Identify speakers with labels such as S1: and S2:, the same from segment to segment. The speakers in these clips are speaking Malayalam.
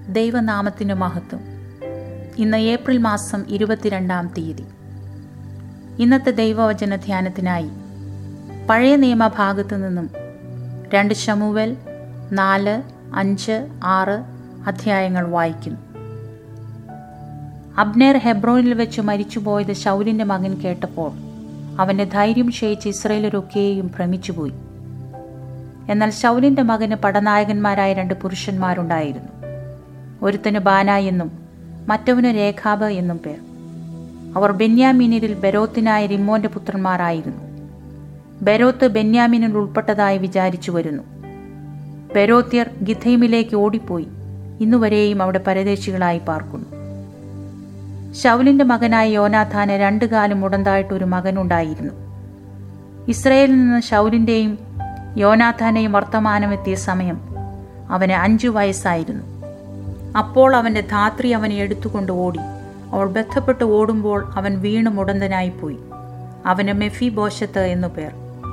S1: ദൈവനാമത്തിന് മഹത്വം ഇന്ന് ഏപ്രിൽ മാസം ഇരുപത്തിരണ്ടാം തീയതി ഇന്നത്തെ ദൈവവചന ധ്യാനത്തിനായി പഴയ നിയമഭാഗത്തു നിന്നും രണ്ട് ശമുവൽ നാല് അഞ്ച് ആറ് അധ്യായങ്ങൾ വായിക്കുന്നു അബ്നേർ ഹെബ്രോനിൽ വെച്ച് മരിച്ചുപോയത് ശൗലിന്റെ മകൻ കേട്ടപ്പോൾ അവന്റെ ധൈര്യം ക്ഷയിച്ച് ഇസ്രയേലരൊക്കെയും ഭ്രമിച്ചുപോയി എന്നാൽ ശൗലിന്റെ മകന് പടനായകന്മാരായ രണ്ട് പുരുഷന്മാരുണ്ടായിരുന്നു ഒരുത്തന് ബാന എന്നും മറ്റവന് രേഖാബ് എന്നും പേർ അവർ ബെന്യാമീനിൽ ബെരോത്തിനായ റിമ്മോന്റെ പുത്രന്മാരായിരുന്നു ബെരോത്ത് ബെന്യാമീനിൽ ഉൾപ്പെട്ടതായി വിചാരിച്ചു വരുന്നു ബെരോത്യർ ഗിഥൈമിലേക്ക് ഓടിപ്പോയി ഇന്നുവരെയും അവിടെ പരദേശികളായി പാർക്കുന്നു ശൗലിന്റെ മകനായ യോനാഥാന് രണ്ടു കാലം മുടന്തായിട്ട് ഒരു മകനുണ്ടായിരുന്നു ഇസ്രയേലിൽ നിന്ന് ശൗലിന്റെയും യോനാഥാനെയും വർത്തമാനമെത്തിയ സമയം അവന് അഞ്ചു വയസ്സായിരുന്നു അപ്പോൾ അവന്റെ ധാത്രി അവനെ എടുത്തുകൊണ്ട് ഓടി അവൾ ബന്ധപ്പെട്ട് ഓടുമ്പോൾ അവൻ വീണ് മുടന്തനായിപ്പോയി അവന് മെഫി ബോഷത്ത് എന്നു പേർ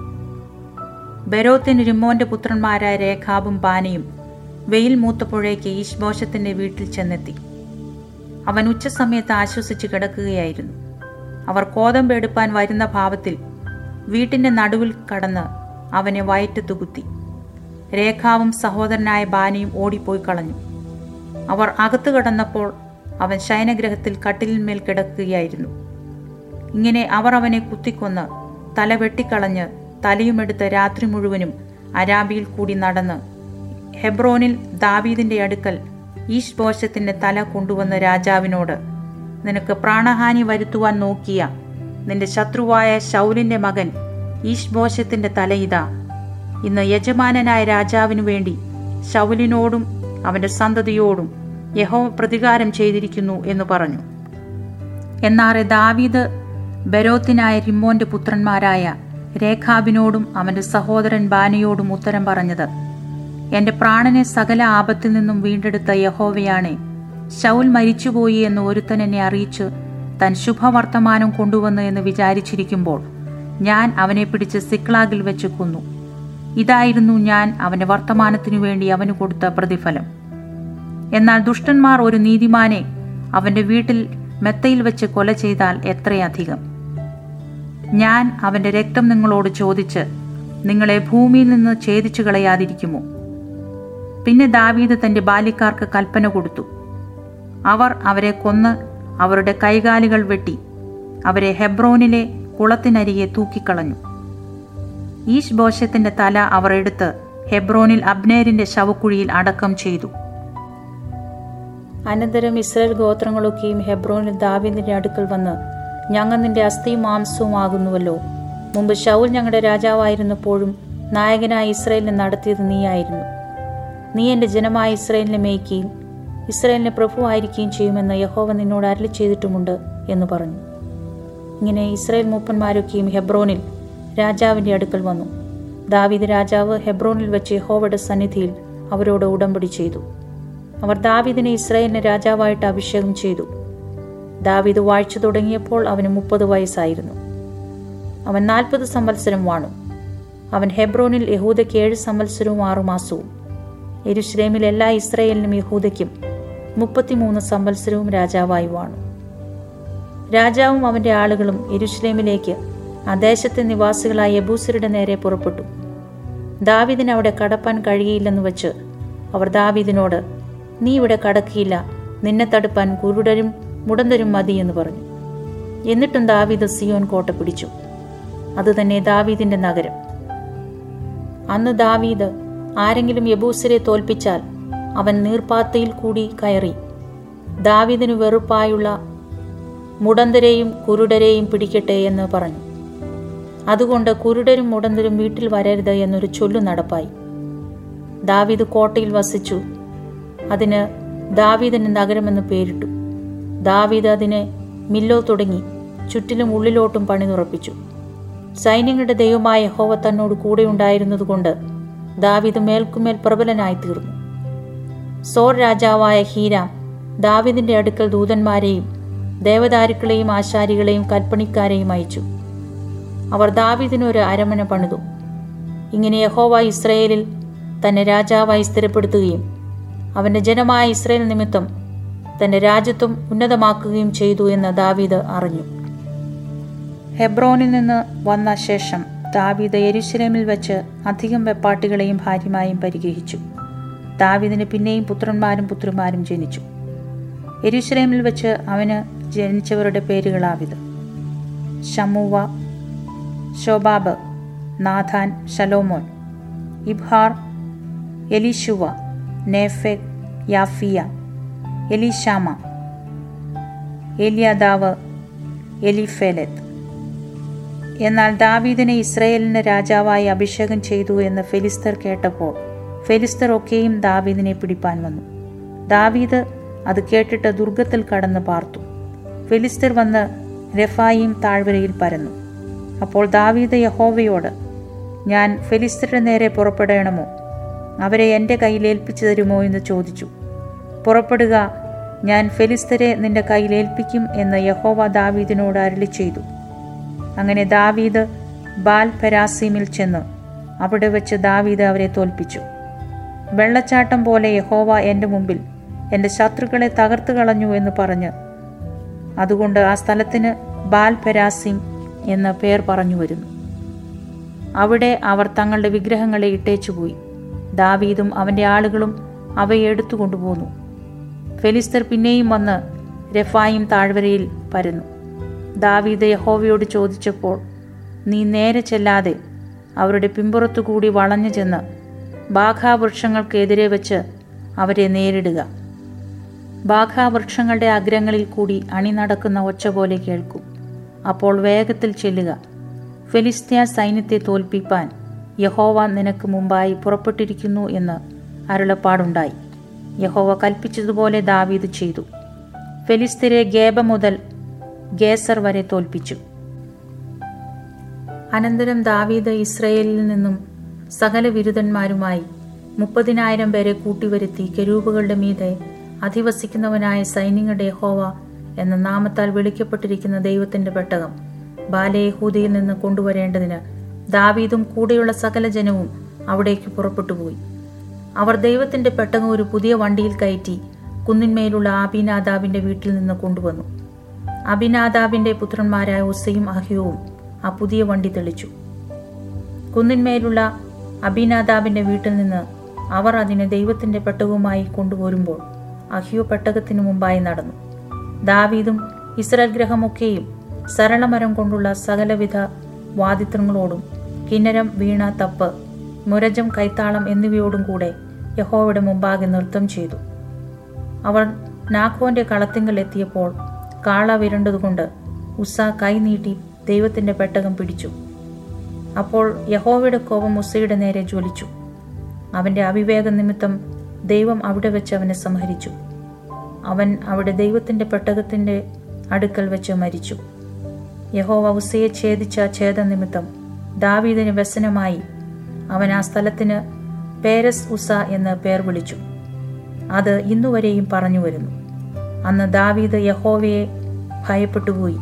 S1: ബെരോത്തിന് റിമോന്റെ പുത്രന്മാരായ രേഖാബും ബാനയും വെയിൽ മൂത്തപ്പോഴേക്ക് ഈശ്ബോഷത്തിന്റെ വീട്ടിൽ ചെന്നെത്തി അവൻ ഉച്ചസമയത്ത് ആശ്വസിച്ച് കിടക്കുകയായിരുന്നു അവർ കോതമ്പ് എടുപ്പാൻ വരുന്ന ഭാവത്തിൽ വീട്ടിന്റെ നടുവിൽ കടന്ന് അവനെ വയറ്റത്തു കുത്തി രേഖാവും സഹോദരനായ ബാനയും ഓടിപ്പോയി കളഞ്ഞു അവർ അകത്തു കടന്നപ്പോൾ അവൻ ശയനഗ്രഹത്തിൽ കട്ടിലിന്മേൽ കിടക്കുകയായിരുന്നു ഇങ്ങനെ അവർ അവനെ കുത്തിക്കൊന്ന് തല വെട്ടിക്കളഞ്ഞ് തലയുമെടുത്ത് രാത്രി മുഴുവനും അരാബിയിൽ കൂടി നടന്ന് ഹെബ്രോനിൽ ദാവീദിന്റെ അടുക്കൽ ഈശ് ബോഷത്തിന്റെ തല കൊണ്ടുവന്ന രാജാവിനോട് നിനക്ക് പ്രാണഹാനി വരുത്തുവാൻ നോക്കിയ നിന്റെ ശത്രുവായ ശൗലിന്റെ മകൻ ഈശ് ബോഷത്തിന്റെ തല ഇതാ ഇന്ന് യജമാനനായ രാജാവിനു വേണ്ടി ശൗലിനോടും അവന്റെ സന്തതിയോടും യഹോ പ്രതികാരം ചെയ്തിരിക്കുന്നു എന്ന് പറഞ്ഞു എന്നാറെ ദാവീദ് ബരോത്തിനായ റിമ്മോന്റെ പുത്രന്മാരായ രേഖാബിനോടും അവന്റെ സഹോദരൻ ബാനയോടും ഉത്തരം പറഞ്ഞത് എന്റെ പ്രാണനെ സകല ആപത്തിൽ നിന്നും വീണ്ടെടുത്ത യഹോവയാണേ ശൗൽ മരിച്ചുപോയി എന്ന് ഒരുത്തൻ എന്നെ അറിയിച്ച് തൻ ശുഭവർത്തമാനം കൊണ്ടുവന്നു എന്ന് വിചാരിച്ചിരിക്കുമ്പോൾ ഞാൻ അവനെ പിടിച്ച് സിക്ലാഗിൽ വെച്ച് കൊന്നു ഇതായിരുന്നു ഞാൻ അവന്റെ വർത്തമാനത്തിനു വേണ്ടി അവന് കൊടുത്ത പ്രതിഫലം എന്നാൽ ദുഷ്ടന്മാർ ഒരു നീതിമാനെ അവന്റെ വീട്ടിൽ മെത്തയിൽ വെച്ച് കൊല ചെയ്താൽ എത്രയധികം ഞാൻ അവന്റെ രക്തം നിങ്ങളോട് ചോദിച്ച് നിങ്ങളെ ഭൂമിയിൽ നിന്ന് ഛേദിച്ചു കളയാതിരിക്കുമോ പിന്നെ ദാവീദ് തന്റെ ബാല്യക്കാർക്ക് കൽപ്പന കൊടുത്തു അവർ അവരെ കൊന്ന് അവരുടെ കൈകാലുകൾ വെട്ടി അവരെ ഹെബ്രോനിലെ കുളത്തിനരികെ തൂക്കിക്കളഞ്ഞു ഈശ് ബോഷത്തിന്റെ തല അവർ എടുത്ത് ഹെബ്രോനിൽ അബ്നേരിന്റെ ശവക്കുഴിയിൽ അടക്കം ചെയ്തു അനന്തരം ഇസ്രായേൽ ഗോത്രങ്ങളൊക്കെയും ഹെബ്രോനിൽ ദാവീദിന്റെ അടുക്കൽ വന്ന് ഞങ്ങൾ നിന്റെ അസ്ഥിയും മാംസവും ആകുന്നുവല്ലോ മുമ്പ് ഷൗൽ ഞങ്ങളുടെ രാജാവായിരുന്നപ്പോഴും നായകനായ ഇസ്രായേലിനെ നടത്തിയത് നീയായിരുന്നു നീ എൻ്റെ ജനമായ ഇസ്രായേലിനെ മേയ്ക്കുകയും ഇസ്രായേലിനെ പ്രഭുവായിരിക്കുകയും ചെയ്യുമെന്ന് യഹോവ നിന്നോട് അരളി ചെയ്തിട്ടുമുണ്ട് എന്ന് പറഞ്ഞു ഇങ്ങനെ ഇസ്രായേൽ മൂപ്പന്മാരൊക്കെയും ഹെബ്രോനിൽ രാജാവിൻ്റെ അടുക്കൽ വന്നു ദാവീദ് രാജാവ് ഹെബ്രോനിൽ വെച്ച് യഹോവയുടെ സന്നിധിയിൽ അവരോട് ഉടമ്പടി ചെയ്തു അവർ ദാവീദിനെ ഇസ്രായേലിനെ രാജാവായിട്ട് അഭിഷേകം ചെയ്തു ദാവീദ് വാഴ്ച തുടങ്ങിയപ്പോൾ അവന് മുപ്പത് വയസ്സായിരുന്നു അവൻ നാൽപ്പത് സംവത്സരം വാണു അവൻ ഹെബ്രോനിൽ യഹൂദയ്ക്ക് ഏഴ് സംവത്സരവും ആറുമാസവും എരുശ്ലേമിൽ എല്ലാ ഇസ്രായേലിനും യഹൂദയ്ക്കും മുപ്പത്തിമൂന്ന് സംവത്സരവും രാജാവായി വാണു രാജാവും അവന്റെ ആളുകളും എരുശ്ലേമിലേക്ക് ആ ദേശത്തെ നിവാസികളായ യബൂസരുടെ നേരെ പുറപ്പെട്ടു ദാവീദിന് അവിടെ കടപ്പാൻ കഴിയില്ലെന്ന് വെച്ച് അവർ ദാവീദിനോട് നീ ഇവിടെ കടക്കിയില്ല നിന്നെ തടുപ്പാൻ കുരുടരും മുടന്തരും മതി എന്ന് പറഞ്ഞു എന്നിട്ടും ദാവീദ് സിയോൻ കോട്ട പിടിച്ചു അതുതന്നെ ദാവീദിന്റെ നഗരം അന്ന് ദാവീദ് ആരെങ്കിലും യബൂസരെ തോൽപ്പിച്ചാൽ അവൻ നീർപ്പാത്തയിൽ കൂടി കയറി ദാവീദിനു വെറുപ്പായുള്ള മുടന്തരെയും കുരുടരെയും പിടിക്കട്ടെ എന്ന് പറഞ്ഞു അതുകൊണ്ട് കുരുടരും മുടന്തരും വീട്ടിൽ വരരുത് എന്നൊരു ചൊല്ലു നടപ്പായി ദാവീദ് കോട്ടയിൽ വസിച്ചു അതിന് ദാവീദിന് നഗരമെന്ന് പേരിട്ടു ദാവീദ് അതിനെ മില്ലോ തുടങ്ങി ചുറ്റിലും ഉള്ളിലോട്ടും പണിതുറപ്പിച്ചു സൈന്യങ്ങളുടെ ദൈവമായ ഹോവ തന്നോട് കൂടെ ഉണ്ടായിരുന്നതുകൊണ്ട് ദാവീദ് മേൽക്കുമേൽ പ്രബലനായി തീർന്നു സോർ രാജാവായ ഹീരാം ദാവീദിന്റെ അടുക്കൽ ദൂതന്മാരെയും ദേവദാരുക്കളെയും ആശാരികളെയും കൽപ്പണിക്കാരെയും അയച്ചു അവർ ദാവീദിനൊരു അരമന പണിതു ഇങ്ങനെ യഹോവ ഇസ്രയേലിൽ തന്നെ രാജാവായി സ്ഥിരപ്പെടുത്തുകയും അവന്റെ ജനമായ ഇസ്രയേൽ നിമിത്തം തന്റെ രാജ്യത്വം ഉന്നതമാക്കുകയും ചെയ്തു എന്ന് ദാവീദ് അറിഞ്ഞു ഹെബ്രോനിൽ നിന്ന് വന്ന ശേഷം ദാവീദ് യെരുശലേമിൽ വെച്ച് അധികം വെപ്പാട്ടികളെയും ഭാര്യമായും പരിഗ്രഹിച്ചു ദാവീദിന് പിന്നെയും പുത്രന്മാരും പുത്രിമാരും ജനിച്ചു യെരുശലേമിൽ വെച്ച് അവന് ജനിച്ചവരുടെ പേരുകളാവിത് ഷമുവ ശോബാബ് നാഥാൻ ഷലോമോൻ ഇബ്ഹാർ എലിഷുവ നേഫെക് യാഫിയ എലിഷാമ എലിയാദാവ് എലിഫേലത്ത് എന്നാൽ ദാവീദിനെ ഇസ്രയേലിന് രാജാവായി അഭിഷേകം ചെയ്തു എന്ന് ഫെലിസ്തർ കേട്ടപ്പോൾ ഫെലിസ്തർ ഒക്കെയും ദാവീദിനെ പിടിപ്പാൻ വന്നു ദാവീദ് അത് കേട്ടിട്ട് ദുർഗത്തിൽ കടന്ന് പാർത്തു ഫെലിസ്തർ വന്ന് രഫായിം താഴ്വരയിൽ പരന്നു അപ്പോൾ ദാവീദ് യഹോവയോട് ഞാൻ ഫെലിസ്തരുടെ നേരെ പുറപ്പെടണമോ അവരെ എൻ്റെ കയ്യിൽ ഏൽപ്പിച്ചു തരുമോ എന്ന് ചോദിച്ചു പുറപ്പെടുക ഞാൻ ഫെലിസ്തരെ നിന്റെ കയ്യിൽ ഏൽപ്പിക്കും എന്ന് യഹോവ ദാവീദിനോട് അരളി ചെയ്തു അങ്ങനെ ദാവീദ് ബാൽ പെരാസീമിൽ ചെന്ന് അവിടെ വെച്ച് ദാവീദ് അവരെ തോൽപ്പിച്ചു വെള്ളച്ചാട്ടം പോലെ യഹോവ എൻ്റെ മുമ്പിൽ എൻ്റെ ശത്രുക്കളെ തകർത്തു കളഞ്ഞു എന്ന് പറഞ്ഞ് അതുകൊണ്ട് ആ സ്ഥലത്തിന് ബാൽ പെരാസീം എന്ന പേർ പറഞ്ഞു വരുന്നു അവിടെ അവർ തങ്ങളുടെ വിഗ്രഹങ്ങളെ ഇട്ടേച്ചുപോയി ദാവീദും അവൻ്റെ ആളുകളും അവയെ എടുത്തു കൊണ്ടുപോന്നു ഫെലിസ്തർ പിന്നെയും വന്ന് രഫായിം താഴ്വരയിൽ പരന്നു ദാവീദ് യഹോവയോട് ചോദിച്ചപ്പോൾ നീ നേരെ ചെല്ലാതെ അവരുടെ പിമ്പുറത്തുകൂടി വളഞ്ഞു ചെന്ന് ബാഘാവൃക്ഷങ്ങൾക്കെതിരെ വെച്ച് അവരെ നേരിടുക ബാഘാവൃക്ഷങ്ങളുടെ അഗ്രങ്ങളിൽ കൂടി അണി നടക്കുന്ന ഒച്ച പോലെ കേൾക്കും അപ്പോൾ വേഗത്തിൽ ചെല്ലുക ഫെലിസ്തീയ സൈന്യത്തെ തോൽപ്പിപ്പാൻ യഹോവ നിനക്ക് മുമ്പായി പുറപ്പെട്ടിരിക്കുന്നു എന്ന് അരുളപ്പാടുണ്ടായി യഹോവ കൽപ്പിച്ചതുപോലെ ദാവീദ് ചെയ്തു ഫെലിസ്തീരെ ഗേബ മുതൽ ഗേസർ വരെ തോൽപ്പിച്ചു അനന്തരം ദാവീദ് ഇസ്രയേലിൽ നിന്നും സകല വിരുദ്ധന്മാരുമായി മുപ്പതിനായിരം പേരെ കൂട്ടിവരുത്തി കെരൂപുകളുടെ മീതെ അധിവസിക്കുന്നവനായ സൈന്യങ്ങളുടെ യഹോവ എന്ന നാമത്താൽ വിളിക്കപ്പെട്ടിരിക്കുന്ന ദൈവത്തിന്റെ പെട്ടകം ബാലയഹൂദയിൽ നിന്ന് കൊണ്ടുവരേണ്ടതിന് ദാവീദും കൂടെയുള്ള സകല ജനവും അവിടേക്ക് പുറപ്പെട്ടുപോയി അവർ ദൈവത്തിന്റെ പെട്ടകം ഒരു പുതിയ വണ്ടിയിൽ കയറ്റി കുന്നിന്മേലുള്ള ആബിനാദാബിന്റെ വീട്ടിൽ നിന്ന് കൊണ്ടുവന്നു അബിനാദാബിന്റെ പുത്രന്മാരായ ഉസയും അഹ്യവും ആ പുതിയ വണ്ടി തെളിച്ചു കുന്നിന്മേലുള്ള അബിനാദാബിന്റെ വീട്ടിൽ നിന്ന് അവർ അതിനെ ദൈവത്തിന്റെ പെട്ടകവുമായി കൊണ്ടുപോരുമ്പോൾ അഹ്യോ പെട്ടകത്തിനു മുമ്പായി നടന്നു ദാവീദും ഇസ്രായേൽ ഗ്രഹമൊക്കെയും സരളമരം കൊണ്ടുള്ള സകലവിധ വാദിത്രങ്ങളോടും കിന്നരം വീണ തപ്പ് മുരജം കൈത്താളം എന്നിവയോടും കൂടെ യഹോവയുടെ മുമ്പാകെ നൃത്തം ചെയ്തു അവർ നാഖോന്റെ കളത്തിങ്കൽ എത്തിയപ്പോൾ കാള വിരണ്ടതുകൊണ്ട് ഉസ കൈ നീട്ടി ദൈവത്തിന്റെ പെട്ടകം പിടിച്ചു അപ്പോൾ യഹോവയുടെ കോപം ഉസയുടെ നേരെ ജ്വലിച്ചു അവന്റെ അവിവേക നിമിത്തം ദൈവം അവിടെ വെച്ച് അവനെ സംഹരിച്ചു അവൻ അവിടെ ദൈവത്തിന്റെ പെട്ടകത്തിന്റെ അടുക്കൽ വെച്ച് മരിച്ചു യഹോവ ഉസയെ ഛേദിച്ച ഛേദനിമിത്തം ദാവീദിന് വ്യസനമായി അവൻ ആ സ്ഥലത്തിന് പേരസ് ഉസ എന്ന് പേർ വിളിച്ചു അത് ഇന്നുവരെയും പറഞ്ഞു വരുന്നു അന്ന് ദാവീദ് യഹോവയെ ഭയപ്പെട്ടുപോയി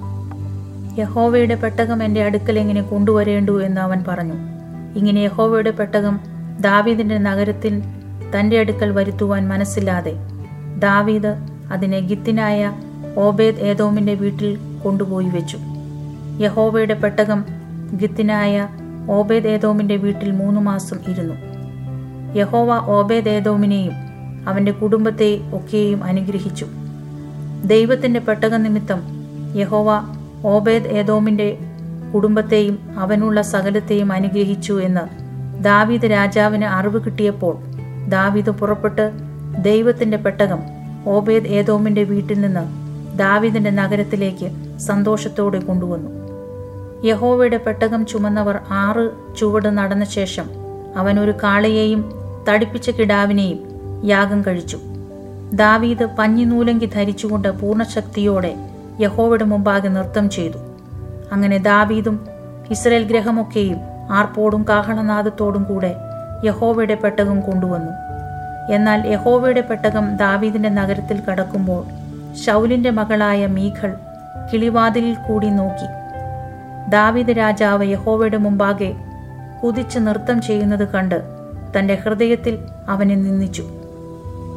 S1: യഹോവയുടെ പെട്ടകം എൻ്റെ അടുക്കൽ എങ്ങനെ കൊണ്ടുവരേണ്ടു എന്ന് അവൻ പറഞ്ഞു ഇങ്ങനെ യഹോവയുടെ പെട്ടകം ദാവീദിന്റെ നഗരത്തിൽ തന്റെ അടുക്കൽ വരുത്തുവാൻ മനസ്സില്ലാതെ ദാവീദ് അതിനെ ഗിത്തിനായ ഓബേദ് ഏതോമിന്റെ വീട്ടിൽ കൊണ്ടുപോയി വെച്ചു യഹോവയുടെ പെട്ടകം ഗിത്തിനായ ഓബേദ് ഏതോമിന്റെ വീട്ടിൽ മൂന്ന് മാസം ഇരുന്നു യഹോവ ഓബേദ് ഏതോമിനെയും അവന്റെ കുടുംബത്തെ ഒക്കെയും അനുഗ്രഹിച്ചു ദൈവത്തിന്റെ പെട്ടക നിമിത്തം യഹോവ ഓബേദ് ഏതോമിന്റെ കുടുംബത്തെയും അവനുള്ള സകലത്തെയും അനുഗ്രഹിച്ചു എന്ന് ദാവീദ് രാജാവിന് അറിവ് കിട്ടിയപ്പോൾ ദാവീദ് പുറപ്പെട്ട് ദൈവത്തിന്റെ പെട്ടകം ഓബേദ് ഏതോമിന്റെ വീട്ടിൽ നിന്ന് ദാവീദിന്റെ നഗരത്തിലേക്ക് സന്തോഷത്തോടെ കൊണ്ടുവന്നു യഹോവയുടെ പെട്ടകം ചുമന്നവർ ആറ് ചുവട് നടന്ന ശേഷം അവൻ ഒരു കാളയെയും തടിപ്പിച്ച കിടാവിനെയും യാഗം കഴിച്ചു ദാവീദ് പഞ്ഞിനൂലങ്കി ധരിച്ചുകൊണ്ട് പൂർണ്ണശക്തിയോടെ യഹോവയുടെ മുമ്പാകെ നൃത്തം ചെയ്തു അങ്ങനെ ദാവീദും ഇസ്രയേൽ ഗ്രഹമൊക്കെയും ആർപ്പോടും കാഹളനാദത്തോടും കൂടെ യഹോവയുടെ പെട്ടകം കൊണ്ടുവന്നു എന്നാൽ യഹോവയുടെ പെട്ടകം ദാവീദിന്റെ നഗരത്തിൽ കടക്കുമ്പോൾ ശൗലിന്റെ മകളായ മീഖൾ കിളിവാതിലിൽ കൂടി നോക്കി ദാവീദ് രാജാവ് യഹോവയുടെ മുമ്പാകെ കുതിച്ച് നൃത്തം ചെയ്യുന്നത് കണ്ട് തന്റെ ഹൃദയത്തിൽ അവനെ നിന്ദിച്ചു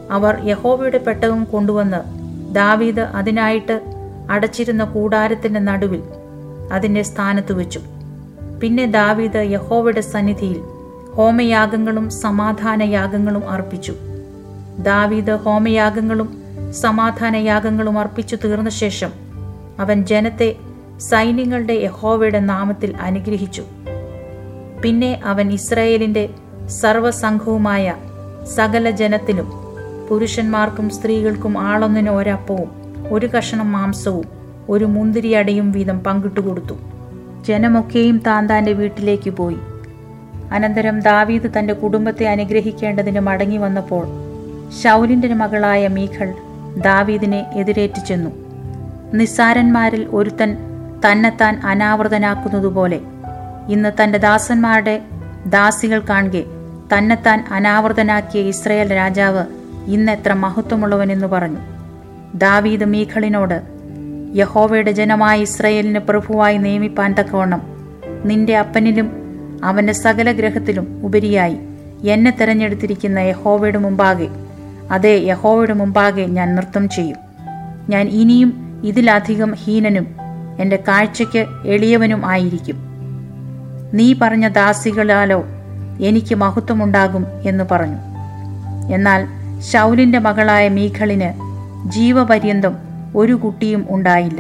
S1: അവർ യഹോവയുടെ പെട്ടകം കൊണ്ടുവന്ന് ദാവീദ് അതിനായിട്ട് അടച്ചിരുന്ന കൂടാരത്തിന്റെ നടുവിൽ അതിന്റെ സ്ഥാനത്ത് വെച്ചു പിന്നെ ദാവീദ് യഹോവയുടെ സന്നിധിയിൽ ഹോമയാഗങ്ങളും സമാധാനയാഗങ്ങളും അർപ്പിച്ചു ദാവീദ് ഹോമയാഗങ്ങളും സമാധാനയാഗങ്ങളും അർപ്പിച്ചു തീർന്ന ശേഷം അവൻ ജനത്തെ സൈന്യങ്ങളുടെ യഹോവയുടെ നാമത്തിൽ അനുഗ്രഹിച്ചു പിന്നെ അവൻ ഇസ്രായേലിന്റെ സർവസംഘവുമായ സകല ജനത്തിലും പുരുഷന്മാർക്കും സ്ത്രീകൾക്കും ആളൊന്നിന് ഒരപ്പവും ഒരു കഷണം മാംസവും ഒരു മുന്തിരിയടയും വീതം പങ്കിട്ടുകൊടുത്തു ജനമൊക്കെയും താൻ താൻ്റെ വീട്ടിലേക്ക് പോയി അനന്തരം ദാവീദ് തന്റെ കുടുംബത്തെ അനുഗ്രഹിക്കേണ്ടതിന് മടങ്ങി വന്നപ്പോൾ ശൗലിന്റെ മകളായ മീഖൾ ദാവീദിനെ എതിരേറ്റു ചെന്നു നിസ്സാരന്മാരിൽ ഒരുത്തൻ തന്നെത്താൻ അനാവൃതനാക്കുന്നതുപോലെ ഇന്ന് തന്റെ ദാസന്മാരുടെ ദാസികൾ കാണുകെ തന്നെത്താൻ അനാവൃതനാക്കിയ ഇസ്രയേൽ രാജാവ് ഇന്ന് എത്ര മഹത്വമുള്ളവനെന്നു പറഞ്ഞു ദാവീദ് മീഖളിനോട് യഹോവയുടെ ജനമായ ഇസ്രയേലിന് പ്രഭുവായി നിയമിപ്പാൻ തക്കവണ്ണം നിന്റെ അപ്പനിലും അവന്റെ സകല ഗ്രഹത്തിലും ഉപരിയായി എന്നെ തെരഞ്ഞെടുത്തിരിക്കുന്ന യഹോവയുടെ മുമ്പാകെ അതെ യഹോവയുടെ മുമ്പാകെ ഞാൻ നൃത്തം ചെയ്യും ഞാൻ ഇനിയും ഇതിലധികം ഹീനനും എൻ്റെ കാഴ്ചയ്ക്ക് എളിയവനും ആയിരിക്കും നീ പറഞ്ഞ ദാസികളാലോ എനിക്ക് മഹത്വമുണ്ടാകും എന്ന് പറഞ്ഞു എന്നാൽ ശൗലിന്റെ മകളായ മീഖളിന് ജീവപര്യന്തം ഒരു കുട്ടിയും ഉണ്ടായില്ല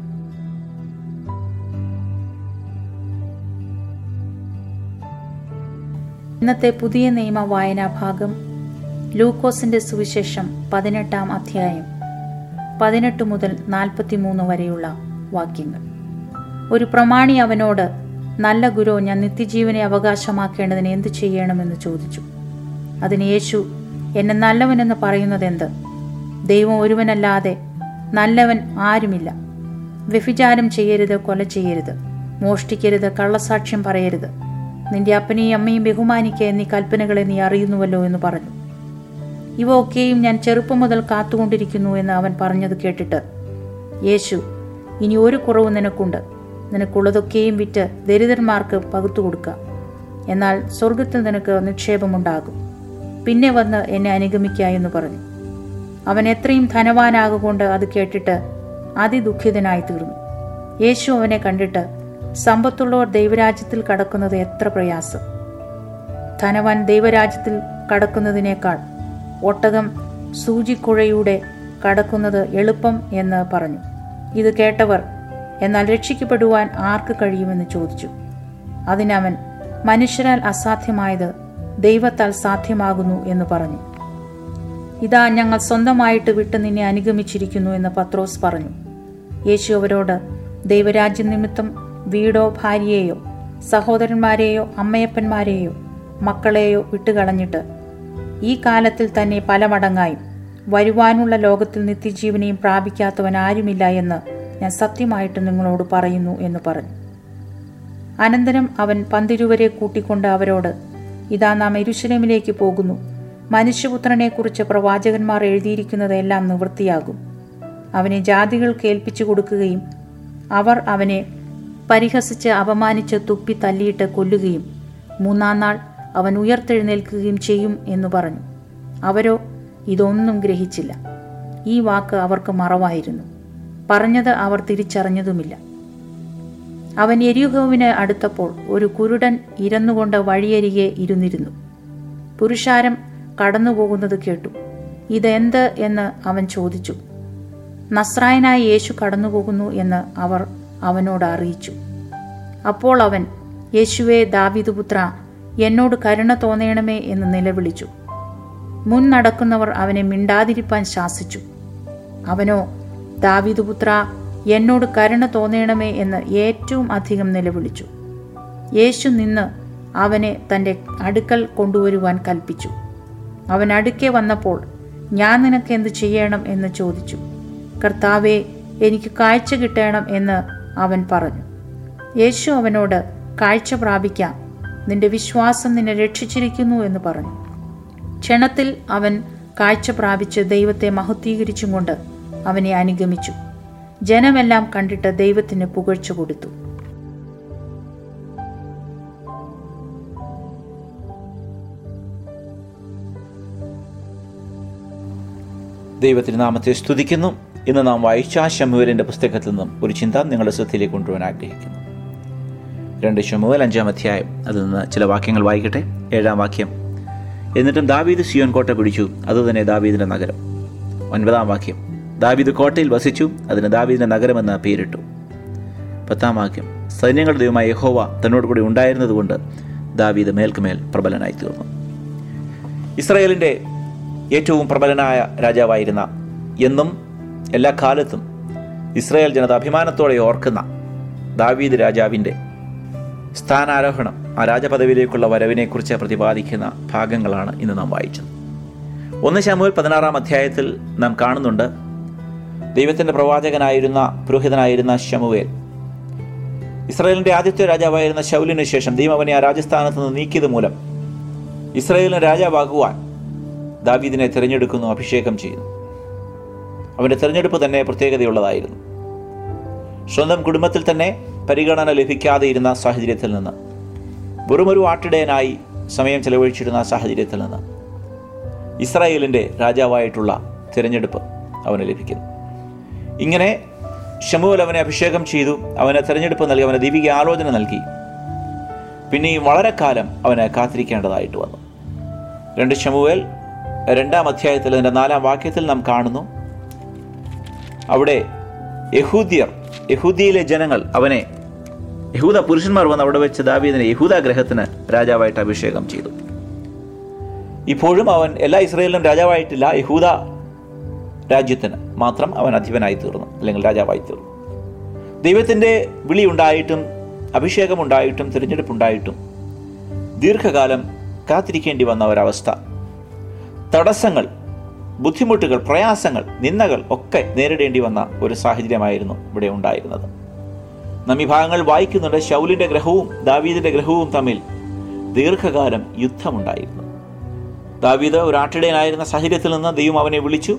S1: ഇന്നത്തെ പുതിയ നിയമ വായനാ ഭാഗം ലൂക്കോസിന്റെ സുവിശേഷം പതിനെട്ടാം അധ്യായം പതിനെട്ട് മുതൽ നാൽപ്പത്തിമൂന്ന് വരെയുള്ള വാക്യങ്ങൾ ഒരു പ്രമാണി അവനോട് നല്ല ഗുരു ഞാൻ നിത്യജീവനെ അവകാശമാക്കേണ്ടതിന് എന്തു ചെയ്യണമെന്ന് ചോദിച്ചു അതിന് യേശു എന്നെ നല്ലവനെന്ന് പറയുന്നതെന്ത് ദൈവം ഒരുവനല്ലാതെ നല്ലവൻ ആരുമില്ല വ്യഭിചാരം ചെയ്യരുത് കൊല ചെയ്യരുത് മോഷ്ടിക്കരുത് കള്ളസാക്ഷ്യം പറയരുത് നിന്റെ അപ്പനെയും അമ്മയും ബഹുമാനിക്കുക എന്നീ കൽപ്പനകളെ നീ അറിയുന്നുവല്ലോ എന്ന് പറഞ്ഞു ഇവ ഒക്കെയും ഞാൻ ചെറുപ്പം മുതൽ കാത്തുകൊണ്ടിരിക്കുന്നു എന്ന് അവൻ പറഞ്ഞത് കേട്ടിട്ട് യേശു ഇനി ഒരു കുറവ് നിനക്കുണ്ട് നിനക്കുള്ളതൊക്കെയും വിറ്റ് ദരിദ്രന്മാർക്ക് പകുത്തു കൊടുക്കുക എന്നാൽ സ്വർഗത്തിൽ നിനക്ക് നിക്ഷേപമുണ്ടാകും പിന്നെ വന്ന് എന്നെ അനുഗമിക്കുക എന്ന് പറഞ്ഞു അവൻ എത്രയും ധനവാനാകൊണ്ട് അത് കേട്ടിട്ട് അതിദുഃഖിതനായി തീർന്നു യേശു അവനെ കണ്ടിട്ട് സമ്പത്തുള്ളവർ ദൈവരാജ്യത്തിൽ കടക്കുന്നത് എത്ര പ്രയാസം ധനവാൻ ദൈവരാജ്യത്തിൽ കടക്കുന്നതിനേക്കാൾ ഒട്ടകം സൂചിക്കുഴയുടെ കടക്കുന്നത് എളുപ്പം എന്ന് പറഞ്ഞു ഇത് കേട്ടവർ എന്നാൽ രക്ഷിക്കപ്പെടുവാൻ ആർക്ക് കഴിയുമെന്ന് ചോദിച്ചു അതിനവൻ മനുഷ്യരാൽ അസാധ്യമായത് ദൈവത്താൽ സാധ്യമാകുന്നു എന്ന് പറഞ്ഞു ഇതാ ഞങ്ങൾ സ്വന്തമായിട്ട് വിട്ട് നിന്നെ അനുഗമിച്ചിരിക്കുന്നു എന്ന് പത്രോസ് പറഞ്ഞു യേശു അവരോട് ദൈവരാജ്യ നിമിത്തം വീടോ ഭാര്യയെയോ സഹോദരന്മാരെയോ അമ്മയപ്പന്മാരെയോ മക്കളെയോ വിട്ടുകളഞ്ഞിട്ട് ഈ കാലത്തിൽ തന്നെ പല മടങ്ങായും വരുവാനുള്ള ലോകത്തിൽ നിത്യജീവനെയും പ്രാപിക്കാത്തവൻ ആരുമില്ല എന്ന് ഞാൻ സത്യമായിട്ട് നിങ്ങളോട് പറയുന്നു എന്ന് പറഞ്ഞു അനന്തരം അവൻ പന്തിരുവരെ കൂട്ടിക്കൊണ്ട് അവരോട് ഇതാ നാം എരുശലേമിലേക്ക് പോകുന്നു മനുഷ്യപുത്രനെക്കുറിച്ച് പ്രവാചകന്മാർ എഴുതിയിരിക്കുന്നതെല്ലാം നിവൃത്തിയാകും അവനെ ജാതികൾ കേൾപ്പിച്ചു കൊടുക്കുകയും അവർ അവനെ പരിഹസിച്ച് അപമാനിച്ച് തുപ്പി തല്ലിയിട്ട് കൊല്ലുകയും മൂന്നാം നാൾ അവൻ ഉയർത്തെഴുന്നേൽക്കുകയും ചെയ്യും എന്ന് പറഞ്ഞു അവരോ ഇതൊന്നും ഗ്രഹിച്ചില്ല ഈ വാക്ക് അവർക്ക് മറവായിരുന്നു പറഞ്ഞത് അവർ തിരിച്ചറിഞ്ഞതുമില്ല അവൻ എരിയുഹോവിന് അടുത്തപ്പോൾ ഒരു കുരുടൻ ഇരന്നുകൊണ്ട് വഴിയരികെ ഇരുന്നിരുന്നു പുരുഷാരം കടന്നുപോകുന്നത് കേട്ടു ഇതെന്ത് എന്ന് അവൻ ചോദിച്ചു നസ്രായനായ യേശു കടന്നുപോകുന്നു എന്ന് അവർ അവനോട് അറിയിച്ചു അപ്പോൾ അവൻ യേശുവെ ദാവിദുപുത്ര എന്നോട് കരുണ തോന്നണമേ എന്ന് നിലവിളിച്ചു മുൻ നടക്കുന്നവർ അവനെ മിണ്ടാതിരിപ്പാൻ ശാസിച്ചു അവനോ ദാവിദുപുത്ര എന്നോട് കരുണ തോന്നണമേ എന്ന് ഏറ്റവും അധികം നിലവിളിച്ചു യേശു നിന്ന് അവനെ തൻ്റെ അടുക്കൽ കൊണ്ടുവരുവാൻ കൽപ്പിച്ചു അവൻ അടുക്കെ വന്നപ്പോൾ ഞാൻ നിനക്ക് എന്ത് ചെയ്യണം എന്ന് ചോദിച്ചു കർത്താവെ എനിക്ക് കാഴ്ച കിട്ടണം എന്ന് അവൻ പറഞ്ഞു യേശു അവനോട് കാഴ്ച പ്രാപിക്കാം നിന്റെ വിശ്വാസം നിന്നെ രക്ഷിച്ചിരിക്കുന്നു എന്ന് പറഞ്ഞു ക്ഷണത്തിൽ അവൻ കാഴ്ച പ്രാപിച്ച് ദൈവത്തെ മഹത്വീകരിച്ചും കൊണ്ട് അവനെ അനുഗമിച്ചു ജനമെല്ലാം കണ്ടിട്ട് ദൈവത്തിന് പുകഴ്ച കൊടുത്തു
S2: ദൈവത്തിന് നാമത്തെ സ്തുതിക്കുന്നു ഇന്ന് നാം വായിച്ച ശമുവേലിൻ്റെ പുസ്തകത്തിൽ നിന്നും ഒരു ചിന്ത നിങ്ങളുടെ ശ്രദ്ധയിലേക്ക് കൊണ്ടുവരാൻ ആഗ്രഹിക്കുന്നു രണ്ട് ശമുവേൽ അഞ്ചാം അധ്യായം അതിൽ നിന്ന് ചില വാക്യങ്ങൾ വായിക്കട്ടെ ഏഴാം വാക്യം എന്നിട്ടും ദാവീദ് സിയോൻ കോട്ട പിടിച്ചു അതുതന്നെ ദാവീദിൻ്റെ നഗരം ഒൻപതാം വാക്യം ദാവീദ് കോട്ടയിൽ വസിച്ചു അതിന് ദാവീദിൻ്റെ നഗരമെന്ന് പേരിട്ടു പത്താം വാക്യം സൈന്യങ്ങളുടെ ദൈവമായ യഹോവ തന്നോട് കൂടി ഉണ്ടായിരുന്നതുകൊണ്ട് ദാവീദ് മേൽക്കുമേൽ പ്രബലനായി തീർന്നു ഇസ്രായേലിൻ്റെ ഏറ്റവും പ്രബലനായ രാജാവായിരുന്ന എന്നും എല്ലാ കാലത്തും ഇസ്രായേൽ ജനത അഭിമാനത്തോടെ ഓർക്കുന്ന ദാവീദ് രാജാവിൻ്റെ സ്ഥാനാരോഹണം ആ രാജപദവിയിലേക്കുള്ള വരവിനെക്കുറിച്ച് പ്രതിപാദിക്കുന്ന ഭാഗങ്ങളാണ് ഇന്ന് നാം വായിച്ചത് ഒന്ന് ശമുവൽ പതിനാറാം അധ്യായത്തിൽ നാം കാണുന്നുണ്ട് ദൈവത്തിൻ്റെ പ്രവാചകനായിരുന്ന പുരോഹിതനായിരുന്ന ശമുവേൽ ഇസ്രായേലിൻ്റെ ആദ്യത്തെ രാജാവായിരുന്ന ശൗലിന് ശേഷം ദൈവം അവനെ ആ രാജസ്ഥാനത്ത് നിന്ന് നീക്കിയത് മൂലം ഇസ്രായേലിന് രാജാവാകുവാൻ ദാവീദിനെ തിരഞ്ഞെടുക്കുന്നു അഭിഷേകം ചെയ്യുന്നു അവൻ്റെ തിരഞ്ഞെടുപ്പ് തന്നെ പ്രത്യേകതയുള്ളതായിരുന്നു സ്വന്തം കുടുംബത്തിൽ തന്നെ പരിഗണന ലഭിക്കാതെ ഇരുന്ന സാഹചര്യത്തിൽ നിന്ന് വെറുമൊരു ആട്ടിടയനായി സമയം ചെലവഴിച്ചിരുന്ന സാഹചര്യത്തിൽ നിന്ന് ഇസ്രായേലിൻ്റെ രാജാവായിട്ടുള്ള തിരഞ്ഞെടുപ്പ് അവന് ലഭിക്കുന്നു ഇങ്ങനെ ഷമുവൽ അവനെ അഭിഷേകം ചെയ്തു അവന് തിരഞ്ഞെടുപ്പ് നൽകി അവന് ദീപിക ആലോചന നൽകി പിന്നെയും വളരെ കാലം അവന് കാത്തിരിക്കേണ്ടതായിട്ട് വന്നു രണ്ട് ഷമുവേൽ രണ്ടാം അധ്യായത്തിൽ അതിൻ്റെ നാലാം വാക്യത്തിൽ നാം കാണുന്നു അവിടെ യഹൂദ്യർ യഹൂദിയിലെ ജനങ്ങൾ അവനെ യഹൂദ പുരുഷന്മാർ വന്ന് അവിടെ വെച്ച് ദാവീദിനെ യഹൂദ ഗ്രഹത്തിന് രാജാവായിട്ട് അഭിഷേകം ചെയ്തു ഇപ്പോഴും അവൻ എല്ലാ ഇസ്രയേലിലും രാജാവായിട്ടില്ല യഹൂദ രാജ്യത്തിന് മാത്രം അവൻ അധിപനായി തീർന്നു അല്ലെങ്കിൽ രാജാവായി തീർന്നു ദൈവത്തിൻ്റെ വിളി ഉണ്ടായിട്ടും അഭിഷേകമുണ്ടായിട്ടും തിരഞ്ഞെടുപ്പുണ്ടായിട്ടും ദീർഘകാലം കാത്തിരിക്കേണ്ടി വന്ന ഒരവസ്ഥ തടസ്സങ്ങൾ ബുദ്ധിമുട്ടുകൾ പ്രയാസങ്ങൾ നിന്ദകൾ ഒക്കെ നേരിടേണ്ടി വന്ന ഒരു സാഹചര്യമായിരുന്നു ഇവിടെ ഉണ്ടായിരുന്നത് നാം ഈ ഭാഗങ്ങൾ വായിക്കുന്നുണ്ട് ശൗലിന്റെ ഗ്രഹവും ദാവീദിന്റെ ഗ്രഹവും തമ്മിൽ ദീർഘകാലം യുദ്ധമുണ്ടായിരുന്നു ദാവീദ് ഒരു ആട്ടിടയനായിരുന്ന സാഹചര്യത്തിൽ നിന്ന് ദൈവം അവനെ വിളിച്ചു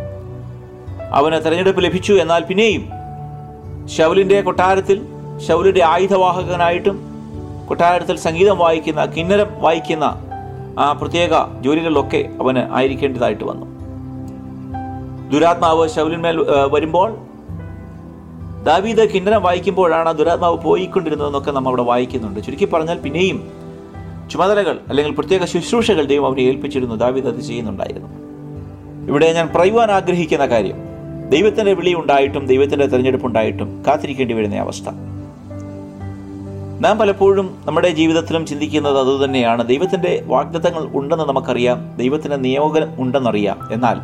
S2: അവന് തെരഞ്ഞെടുപ്പ് ലഭിച്ചു എന്നാൽ പിന്നെയും ശൗലിന്റെ കൊട്ടാരത്തിൽ ശൗലിന്റെ ആയുധവാഹകനായിട്ടും കൊട്ടാരത്തിൽ സംഗീതം വായിക്കുന്ന കിന്നരം വായിക്കുന്ന ആ പ്രത്യേക ജോലികളിലൊക്കെ അവന് ആയിരിക്കേണ്ടതായിട്ട് വന്നു ദുരാത്മാവ് ശൗലിന്മേൽ വരുമ്പോൾ ദാവീദ് കിന്നരം വായിക്കുമ്പോഴാണ് ആ ദുരാത്മാവ് പോയിക്കൊണ്ടിരുന്നതെന്നൊക്കെ നമ്മൾ അവിടെ വായിക്കുന്നുണ്ട് ചുരുക്കി പറഞ്ഞാൽ പിന്നെയും ചുമതലകൾ അല്ലെങ്കിൽ പ്രത്യേക ശുശ്രൂഷകൾ ദൈവം അവനെ ഏൽപ്പിച്ചിരുന്നു ദാവീദ് അത് ചെയ്യുന്നുണ്ടായിരുന്നു ഇവിടെ ഞാൻ പറയുവാൻ ആഗ്രഹിക്കുന്ന കാര്യം ദൈവത്തിൻ്റെ വിളി ഉണ്ടായിട്ടും ദൈവത്തിൻ്റെ തിരഞ്ഞെടുപ്പ് ഉണ്ടായിട്ടും കാത്തിരിക്കേണ്ടി വരുന്ന അവസ്ഥ നാം പലപ്പോഴും നമ്മുടെ ജീവിതത്തിലും ചിന്തിക്കുന്നത് അതുതന്നെയാണ് ദൈവത്തിൻ്റെ വാഗ്ദത്തങ്ങൾ ഉണ്ടെന്ന് നമുക്കറിയാം ദൈവത്തിൻ്റെ നിയോഗം ഉണ്ടെന്നറിയാം എന്നാൽ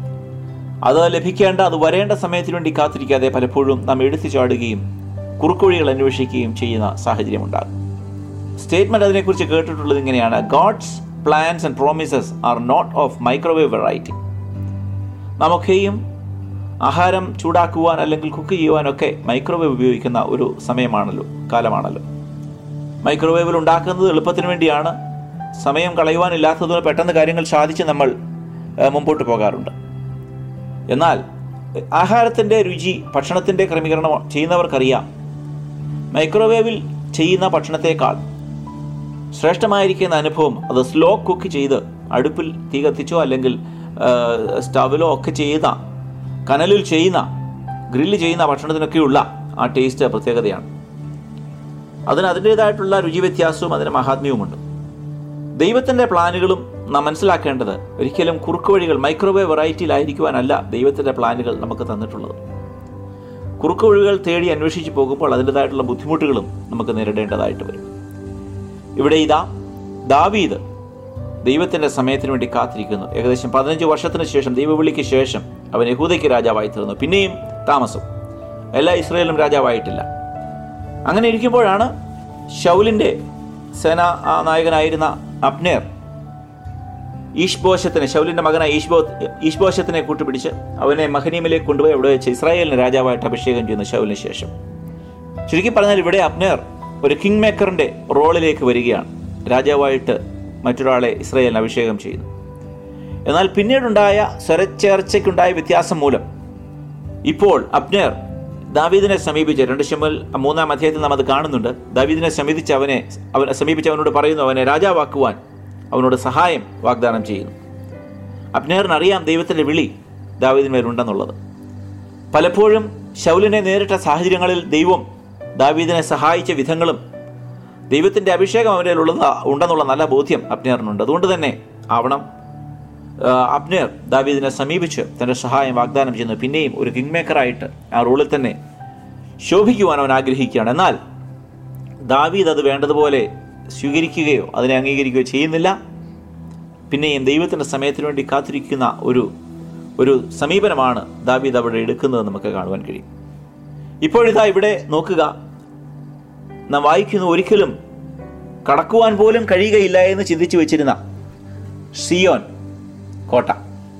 S2: അത് ലഭിക്കേണ്ട അത് വരേണ്ട സമയത്തിന് വേണ്ടി കാത്തിരിക്കാതെ പലപ്പോഴും നാം എടുത്തു ചാടുകയും കുറുക്കുവഴികൾ അന്വേഷിക്കുകയും ചെയ്യുന്ന സാഹചര്യമുണ്ടാകും സ്റ്റേറ്റ്മെന്റ് അതിനെക്കുറിച്ച് കേട്ടിട്ടുള്ളത് ഇങ്ങനെയാണ് God's plans and promises are not of microwave variety നമുക്കെയും ആഹാരം ചൂടാക്കുവാൻ അല്ലെങ്കിൽ കുക്ക് ചെയ്യുവാനൊക്കെ മൈക്രോവേവ് ഉപയോഗിക്കുന്ന ഒരു സമയമാണല്ലോ കാലമാണല്ലോ മൈക്രോവേവിൽ ഉണ്ടാക്കുന്നത് എളുപ്പത്തിന് വേണ്ടിയാണ് സമയം കളയുവാനില്ലാത്തതിന് പെട്ടെന്ന് കാര്യങ്ങൾ സാധിച്ച് നമ്മൾ മുമ്പോട്ട് പോകാറുണ്ട് എന്നാൽ ആഹാരത്തിൻ്റെ രുചി ഭക്ഷണത്തിൻ്റെ ക്രമീകരണം ചെയ്യുന്നവർക്കറിയാം മൈക്രോവേവിൽ ചെയ്യുന്ന ഭക്ഷണത്തേക്കാൾ ശ്രേഷ്ഠമായിരിക്കുന്ന അനുഭവം അത് സ്ലോ കുക്ക് ചെയ്ത് അടുപ്പിൽ തീ കത്തിച്ചോ അല്ലെങ്കിൽ സ്റ്റവിലോ ഒക്കെ ചെയ്യുന്ന കനലിൽ ചെയ്യുന്ന ഗ്രില്ല് ചെയ്യുന്ന ഭക്ഷണത്തിനൊക്കെയുള്ള ആ ടേസ്റ്റ് പ്രത്യേകതയാണ് അതിന് അതിൻ്റെതായിട്ടുള്ള രുചി വ്യത്യാസവും അതിന് മഹാത്മ്യവുമുണ്ട് ദൈവത്തിൻ്റെ പ്ലാനുകളും നാം മനസ്സിലാക്കേണ്ടത് ഒരിക്കലും കുറുക്ക് വഴികൾ മൈക്രോവേവ് വെറൈറ്റിയിലായിരിക്കുവാനല്ല ദൈവത്തിൻ്റെ പ്ലാനുകൾ നമുക്ക് തന്നിട്ടുള്ളത് കുറുക്ക് വഴികൾ തേടി അന്വേഷിച്ച് പോകുമ്പോൾ അതിൻ്റെതായിട്ടുള്ള ബുദ്ധിമുട്ടുകളും നമുക്ക് നേരിടേണ്ടതായിട്ട് വരും ഇവിടെ ഇതാ ദാവീദ് ദൈവത്തിൻ്റെ സമയത്തിന് വേണ്ടി കാത്തിരിക്കുന്നു ഏകദേശം പതിനഞ്ച് വർഷത്തിന് ശേഷം ദൈവവിളിക്ക് ശേഷം അവൻ യഹൂദയ്ക്ക് രാജാവായി തീർന്നു പിന്നെയും താമസം എല്ലാ ഇസ്രയേലും രാജാവായിട്ടില്ല അങ്ങനെ ഇരിക്കുമ്പോഴാണ് ഷൗലിൻ്റെ സേന ആ നായകനായിരുന്ന അപ്നേർ ഈഷ്ബോശത്തിനെ ശൗലിൻ്റെ മകനായ ഈഷ്ബോ ഈഷ്ബോശത്തിനെ കൂട്ടുപിടിച്ച് അവനെ മഹനീമിലേക്ക് കൊണ്ടുപോയി അവിടെ വെച്ച് ഇസ്രായേലിന് രാജാവായിട്ട് അഭിഷേകം ചെയ്യുന്നു ശൗലിന് ശേഷം ചുരുക്കി പറഞ്ഞാൽ ഇവിടെ അപ്നേർ ഒരു കിങ് മേക്കറിൻ്റെ റോളിലേക്ക് വരികയാണ് രാജാവായിട്ട് മറ്റൊരാളെ ഇസ്രായേലിന് അഭിഷേകം ചെയ്യുന്നു എന്നാൽ പിന്നീടുണ്ടായ സ്വരച്ചേർച്ചയ്ക്കുണ്ടായ വ്യത്യാസം മൂലം ഇപ്പോൾ അപ്നേർ ദാവീദിനെ സമീപിച്ച് രണ്ട് ശമ്പൽ മൂന്നാം അധ്യായത്തിൽ നാം അത് കാണുന്നുണ്ട് ദാവീദിനെ സമീപിച്ച് അവനെ അവനെ സമീപിച്ച് അവനോട് പറയുന്നു അവനെ രാജാവാക്കുവാൻ അവനോട് സഹായം വാഗ്ദാനം ചെയ്യുന്നു അബ്നേറിന് അറിയാം ദൈവത്തിൻ്റെ വിളി ദാവീദിന്മേലുണ്ടെന്നുള്ളത് പലപ്പോഴും ശൗലിനെ നേരിട്ട സാഹചര്യങ്ങളിൽ ദൈവം ദാവീദിനെ സഹായിച്ച വിധങ്ങളും ദൈവത്തിൻ്റെ അഭിഷേകം അവൻ്റെ ഉള്ളത് ഉണ്ടെന്നുള്ള നല്ല ബോധ്യം അപ്നേറിനുണ്ട് അതുകൊണ്ട് തന്നെ ആവണം ആ, അബ്നേർ ദാവീദിനെ സമീപിച്ച് തൻ്റെ സഹായം വാഗ്ദാനം ചെയ്യുന്നു പിന്നെയും ഒരു കിങ് മേക്കറായിട്ട് ആ റോളിൽ തന്നെ ശോഭിക്കുവാൻ അവൻ ആഗ്രഹിക്കുകയാണ് എന്നാൽ ദാവീദ് അത് വേണ്ടതുപോലെ സ്വീകരിക്കുകയോ അതിനെ അംഗീകരിക്കുകയോ ചെയ്യുന്നില്ല പിന്നെയും ദൈവത്തിൻ്റെ സമയത്തിന് വേണ്ടി കാത്തിരിക്കുന്ന ഒരു ഒരു സമീപനമാണ് ദാവീദ് അവിടെ എടുക്കുന്നത് നമുക്ക് കാണുവാൻ കഴിയും ഇപ്പോഴിതാ ഇവിടെ നോക്കുക നാം വായിക്കുന്ന ഒരിക്കലും കടക്കുവാൻ പോലും കഴിയുകയില്ല എന്ന് ചിന്തിച്ചു വെച്ചിരുന്ന സിയോൻ കോട്ട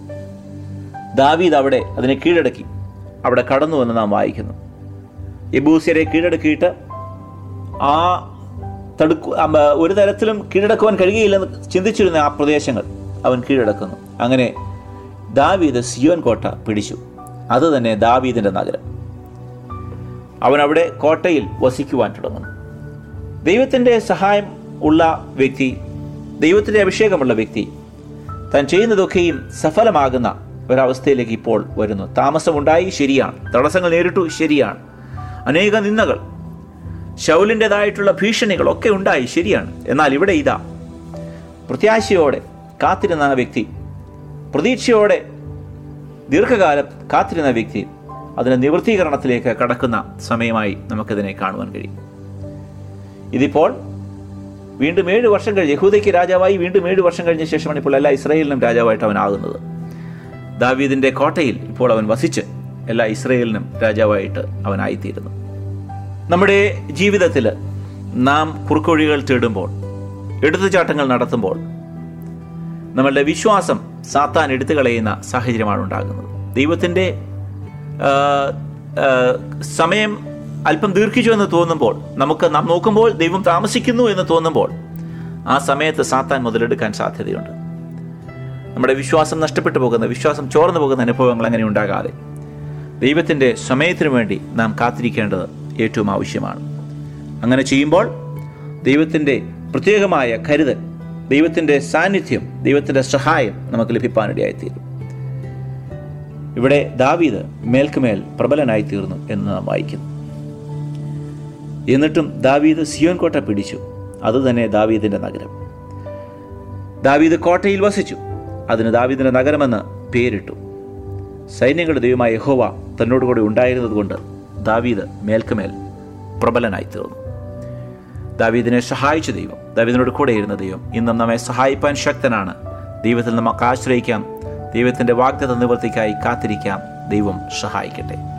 S2: ദാവീദ് അവിടെ അതിനെ കീഴടക്കി അവിടെ കടന്നു എന്ന് നാം വായിക്കുന്നു യബൂസ്യരെ കീഴടക്കിയിട്ട് ആ തടുക്കു അം, ഒരു തരത്തിലും കീഴടക്കുവാൻ കഴിയുകയില്ലെന്ന് ചിന്തിച്ചിരുന്ന ആ പ്രദേശങ്ങൾ അവൻ കീഴടക്കുന്നു അങ്ങനെ ദാവീദ് സിയോൻ കോട്ട പിടിച്ചു അത് തന്നെ ദാവീദിന്റെ നഗരം അവൻ അവിടെ കോട്ടയിൽ വസിക്കുവാൻ തുടങ്ങുന്നു ദൈവത്തിൻ്റെ സഹായം ഉള്ള വ്യക്തി ദൈവത്തിൻ്റെ അഭിഷേകമുള്ള വ്യക്തി താൻ ചെയ്യുന്നതൊക്കെയും സഫലമാകുന്ന ഒരവസ്ഥയിലേക്ക് ഇപ്പോൾ വരുന്നു താമസമുണ്ടായി ശരിയാണ് തടസ്സങ്ങൾ നേരിട്ടു ശരിയാണ് അനേക നിന്ദകൾ ശൗലിൻ്റെതായിട്ടുള്ള ഭീഷണികളൊക്കെ ഉണ്ടായി ശരിയാണ് എന്നാൽ ഇവിടെ ഇതാ പ്രത്യാശയോടെ കാത്തിരുന്ന ആ വ്യക്തി പ്രതീക്ഷയോടെ ദീർഘകാലം കാത്തിരുന്ന വ്യക്തി അതിന് നിവൃത്തീകരണത്തിലേക്ക് കടക്കുന്ന സമയമായി നമുക്കിതിനെ കാണുവാൻ കഴിയും ഇതിപ്പോൾ വീണ്ടും ഏഴ് വർഷം കഴിഞ്ഞ് യഹൂദയ്ക്ക് രാജാവായി വീണ്ടും ഏഴ് വർഷം കഴിഞ്ഞ ശേഷമാണ് ഇപ്പോൾ എല്ലാ ഇസ്രായേലിനും രാജാവായിട്ട് അവൻ ആകുന്നത് ദാവീദിന്റെ കോട്ടയിൽ ഇപ്പോൾ അവൻ വസിച്ച് എല്ലാ ഇസ്രായേലിനും രാജാവായിട്ട് അവനായിത്തീരുന്നു നമ്മുടെ ജീവിതത്തിൽ നാം കുറുക്കൊഴികൾ തേടുമ്പോൾ എടുത്തുചാട്ടങ്ങൾ നടത്തുമ്പോൾ നമ്മളുടെ വിശ്വാസം സാത്താൻ എടുത്തു കളയുന്ന സാഹചര്യമാണ് ഉണ്ടാകുന്നത് ദൈവത്തിൻ്റെ ആ, ആ, സമയം അല്പം ദീർഘിച്ചു എന്ന് തോന്നുമ്പോൾ നമുക്ക് നാം നോക്കുമ്പോൾ ദൈവം താമസിക്കുന്നു എന്ന് തോന്നുമ്പോൾ ആ സമയത്ത് സാത്താൻ മുതലെടുക്കാൻ സാധ്യതയുണ്ട് നമ്മുടെ വിശ്വാസം നഷ്ടപ്പെട്ടു പോകുന്ന വിശ്വാസം ചോർന്നു പോകുന്ന അനുഭവങ്ങൾ അങ്ങനെ ഉണ്ടാകാതെ ദൈവത്തിൻ്റെ സമയത്തിനു വേണ്ടി നാം കാത്തിരിക്കേണ്ടത് ഏറ്റവും ആവശ്യമാണ് അങ്ങനെ ചെയ്യുമ്പോൾ ദൈവത്തിൻ്റെ പ്രത്യേകമായ കരുതൽ ദൈവത്തിൻ്റെ സാന്നിധ്യം ദൈവത്തിൻ്റെ സഹായം നമുക്ക് ലഭിക്കാനിടയായിത്തീരും ഇവിടെ ദാവീദ് മേൽക്കുമേൽ പ്രബലനായി തീർന്നു എന്ന് നാം വായിക്കുന്നു എന്നിട്ടും ദാവീദ് സിയോൻ കോട്ട പിടിച്ചു അതുതന്നെ ദാവീദിന്റെ നഗരം ദാവീദ് കോട്ടയിൽ വസിച്ചു അതിന് ദാവീദിന്റെ നഗരമെന്ന് പേരിട്ടു സൈന്യങ്ങളുടെ ദൈവമായ യഹോവ തന്നോട് കൂടെ ഉണ്ടായിരുന്നതുകൊണ്ട് ദാവീദ് മേൽക്കുമേൽ പ്രബലനായി തീർന്നു ദാവീദിനെ സഹായിച്ച ദൈവം ദാവീദിനോട് കൂടെ ഇരുന്ന ദൈവം ഇന്നും നമ്മെ സഹായിപ്പാൻ ശക്തനാണ് ദൈവത്തിൽ നമുക്ക് ആശ്രയിക്കാം ദൈവത്തിൻ്റെ വാഗ്ദത്ത നിവൃത്തിക്കായി കാത്തിരിക്കാം ദൈവം സഹായിക്കട്ടെ